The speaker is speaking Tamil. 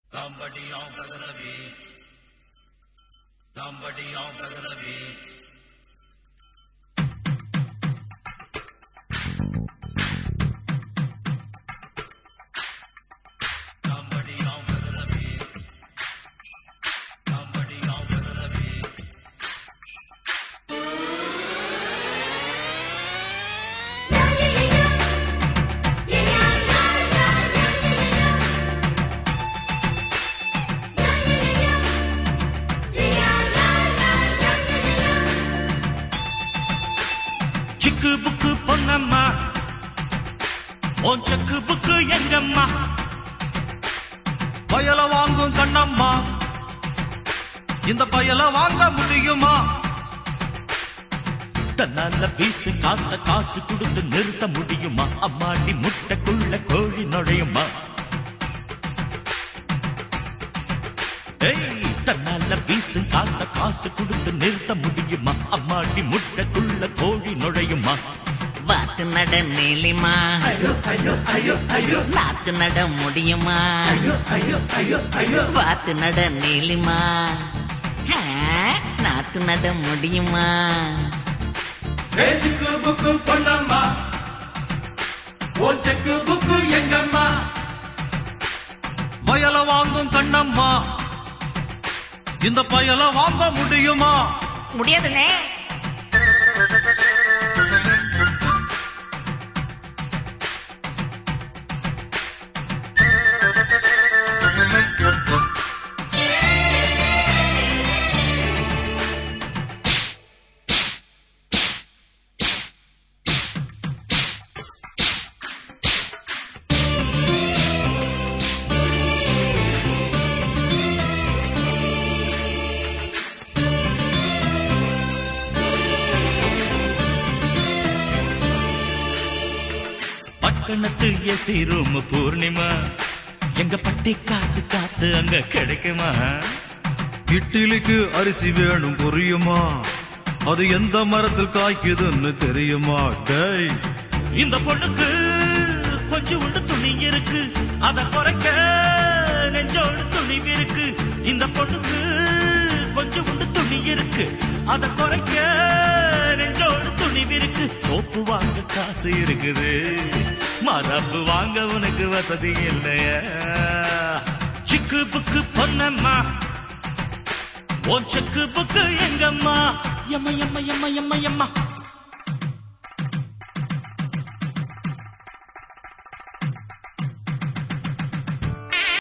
Somebody on the beat. Somebody on the beat. Somebody on the beat. Somebody on the beat. சிக்கு புக்கு பொன்னம்மா உன் செக்கு புக்கு எங்கம்மா பயல வாங்கும் கண்ணம்மா இந்த பயல வாங்க முடியுமா தன்னால வீசு காத்த காசு கொடுத்து நிறுத்த முடியுமா அம்மாடி முட்டைக்குள்ள கோழி நுழையுமா ஏய் தன்னால வீசு காத்த காசு கொடுத்து நிறுத்த முடியுமா அம்மாடி முட்டைக்குள்ள கோழி நுழையுமா வாத்து நட நீலிமா நாத்து நட முடியுமா வாத்து நட நீலிமா ஆ, நாத்து நட முடியுமா பேச்சுக்கு புக்கு பொன்னம்மா ஓ செக்கு புக்கு எங்கம்மா பயல வாங்கும் கண்ணம்மா இந்த பயல வாங்க முடியுமா முடியாதுண்ணே பட்டணத்து எசி ரூம் பூர்ணிமா எங்க பட்டி காத்து காத்து அங்க கிடைக்குமா இட்லிக்கு அரிசி வேணும் புரியுமா அது எந்த மரத்தில் காய்க்குதுன்னு தெரியுமா டேய் இந்த பொண்ணுக்கு கொஞ்சம் உண்டு துணி இருக்கு அத குறைக்க நெஞ்சோடு துணிவு இருக்கு இந்த பொண்ணுக்கு கொஞ்சம் உண்டு துணி இருக்கு அத குறைக்க நெஞ்சோடு துணிவு இருக்கு தோப்பு வாங்க காசு இருக்குது மரப்பு வாங்க உனக்கு வசதி இல்லையா சிக்கு புக்கு பொன்னம்மா உன் செக்கு புக்கு எங்கம்மா எம்மா எம்மா எம்மா எம்மா எம்மா